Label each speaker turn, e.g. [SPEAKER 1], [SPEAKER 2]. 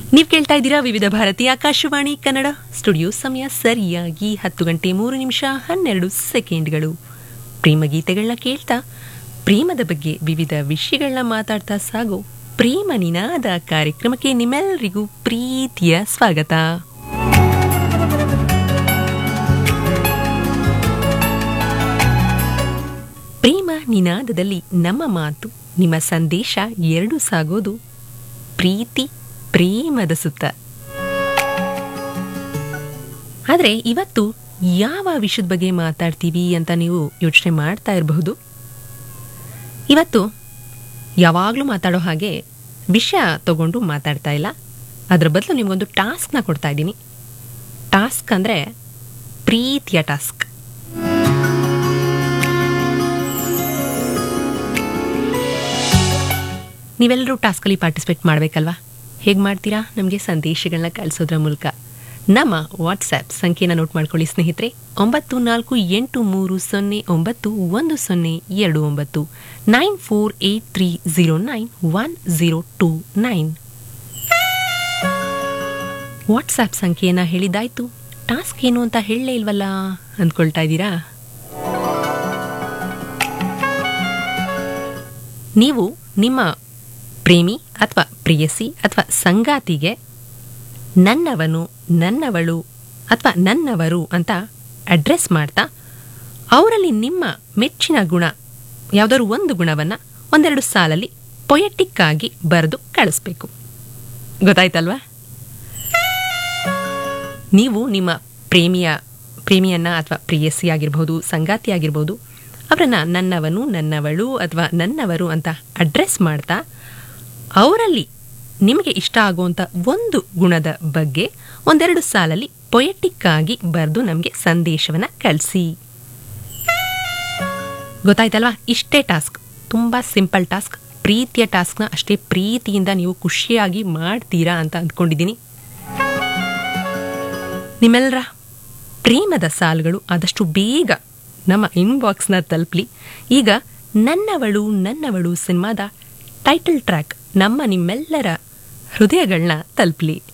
[SPEAKER 1] ನೀವು ಕೇಳ್ತಾ ಇದ್ದೀರಾ ವಿವಿಧ ಭಾರತಿ ಆಕಾಶವಾಣಿ ಕನ್ನಡ ಸ್ಟುಡಿಯೋ ಸಮಯ ಸರಿಯಾಗಿ ಹತ್ತು ಗಂಟೆ ಮೂರು ನಿಮಿಷ ಹನ್ನೆರಡು ಸೆಕೆಂಡ್ಗಳು ಪ್ರೇಮ ಗೀತೆಗಳನ್ನ ಕೇಳ್ತಾ ಪ್ರೇಮದ ಬಗ್ಗೆ ವಿವಿಧ ವಿಷಯಗಳನ್ನ ಮಾತಾಡ್ತಾ ಸಾಗೋ ಪ್ರೇಮ ನಿನಾದ ಕಾರ್ಯಕ್ರಮಕ್ಕೆ ನಿಮ್ಮೆಲ್ಲರಿಗೂ ಪ್ರೀತಿಯ ಸ್ವಾಗತ ಪ್ರೇಮ ನಿನಾದದಲ್ಲಿ ನಮ್ಮ ಮಾತು ನಿಮ್ಮ ಸಂದೇಶ ಎರಡು ಸಾಗೋದು ಪ್ರೀತಿ ಪ್ರೇಮದ ಸುತ್ತ ಆದರೆ ಇವತ್ತು ಯಾವ ವಿಷಯದ ಬಗ್ಗೆ ಮಾತಾಡ್ತೀವಿ ಅಂತ ನೀವು ಯೋಚನೆ ಮಾಡ್ತಾ ಇರಬಹುದು ಇವತ್ತು ಯಾವಾಗಲೂ ಮಾತಾಡೋ ಹಾಗೆ ವಿಷಯ ತಗೊಂಡು ಮಾತಾಡ್ತಾ ಇಲ್ಲ ಅದರ ಬದಲು ನಿಮಗೊಂದು ಟಾಸ್ಕ್ನ ಕೊಡ್ತಾ ಇದ್ದೀನಿ ಟಾಸ್ಕ್ ಅಂದರೆ ಪ್ರೀತಿಯ ಟಾಸ್ಕ್ ನೀವೆಲ್ಲರೂ ಟಾಸ್ಕಲ್ಲಿ ಪಾರ್ಟಿಸಿಪೇಟ್ ಮಾಡಬೇಕಲ್ವಾ ಹೇಗೆ ಮಾಡ್ತೀರಾ ನಮಗೆ ಸಂದೇಶಗಳನ್ನ ಕಳಿಸೋದ್ರ ಮೂಲಕ ನಮ್ಮ ವಾಟ್ಸ್ಆ್ಯಪ್ ಸಂಖ್ಯೆನ ನೋಟ್ ಮಾಡ್ಕೊಳ್ಳಿ ಸ್ನೇಹಿತರೆ ಒಂಬತ್ತು ನಾಲ್ಕು ಎಂಟು ಮೂರು ಸೊನ್ನೆ ಒಂಬತ್ತು ಒಂದು ಸೊನ್ನೆ ಎರಡು ಒಂಬತ್ತು nine four eight three zero nine one zero two nine WhatsApp ಸಂಖ್ಯೆಯನ್ನು ಹೇಳಿದಾಯ್ತು ಟಾಸ್ಕ್ ಏನು ಅಂತ ಹೇಳಲೇ ಇಲ್ವಲ್ಲ ಅಂದ್ಕೊಳ್ತಾ ಇದ್ದೀರಾ ನೀವು ನಿಮ್ಮ ಪ್ರೇಮಿ ಅಥವಾ ಪ್ರೇಯಸಿ ಅಥವಾ ಸಂಗಾತಿಗೆ ನನ್ನವನು ನನ್ನವಳು ಅಥವಾ ನನ್ನವರು ಅಂತ ಅಡ್ರೆಸ್ ಮಾಡ್ತಾ ಅವರಲ್ಲಿ ನಿಮ್ಮ ಮೆಚ್ಚಿನ ಗುಣ ಯಾವುದಾದ್ರು ಒಂದು ಗುಣವನ್ನು ಒಂದೆರಡು ಸಾಲಲ್ಲಿ ಪೊಯೆಟಿಕ್ ಆಗಿ ಬರೆದು ಕಳಿಸ್ಬೇಕು ಗೊತ್ತಾಯ್ತಲ್ವಾ ನೀವು ನಿಮ್ಮ ಪ್ರೇಮಿಯ ಪ್ರೇಮಿಯನ್ನ ಅಥವಾ ಪ್ರೇಯಸಿ ಆಗಿರ್ಬೋದು ಸಂಗಾತಿ ಆಗಿರ್ಬೋದು ಅವರನ್ನ ನನ್ನವನು ನನ್ನವಳು ಅಥವಾ ನನ್ನವರು ಅಂತ ಅಡ್ರೆಸ್ ಮಾಡ್ತಾ ಅವರಲ್ಲಿ ನಿಮಗೆ ಇಷ್ಟ ಆಗುವಂಥ ಒಂದು ಗುಣದ ಬಗ್ಗೆ ಒಂದೆರಡು ಸಾಲಲ್ಲಿ ಪೊಯೆಟಿಕ್ ಆಗಿ ಬರೆದು ನಮಗೆ ಸಂದೇಶವನ್ನು ಕಳಿಸಿ ಗೊತ್ತಾಯ್ತಲ್ವಾ ಇಷ್ಟೇ ಟಾಸ್ಕ್ ತುಂಬ ಸಿಂಪಲ್ ಟಾಸ್ಕ್ ಪ್ರೀತಿಯ ಟಾಸ್ಕ್ನ ಅಷ್ಟೇ ಪ್ರೀತಿಯಿಂದ ನೀವು ಖುಷಿಯಾಗಿ ಮಾಡ್ತೀರಾ ಅಂತ ಅಂದ್ಕೊಂಡಿದ್ದೀನಿ ನಿಮ್ಮೆಲ್ಲರ ಪ್ರೇಮದ ಸಾಲುಗಳು ಆದಷ್ಟು ಬೇಗ ನಮ್ಮ ಇನ್ಬಾಕ್ಸ್ನ ತಲುಪಲಿ ಈಗ ನನ್ನವಳು ನನ್ನವಳು ಸಿನಿಮಾದ ಟೈಟಲ್ ಟ್ರ್ಯಾಕ್ ನಮ್ಮ ನಿಮ್ಮೆಲ್ಲರ ಹೃದಯಗಳನ್ನ ತಲುಪಲಿ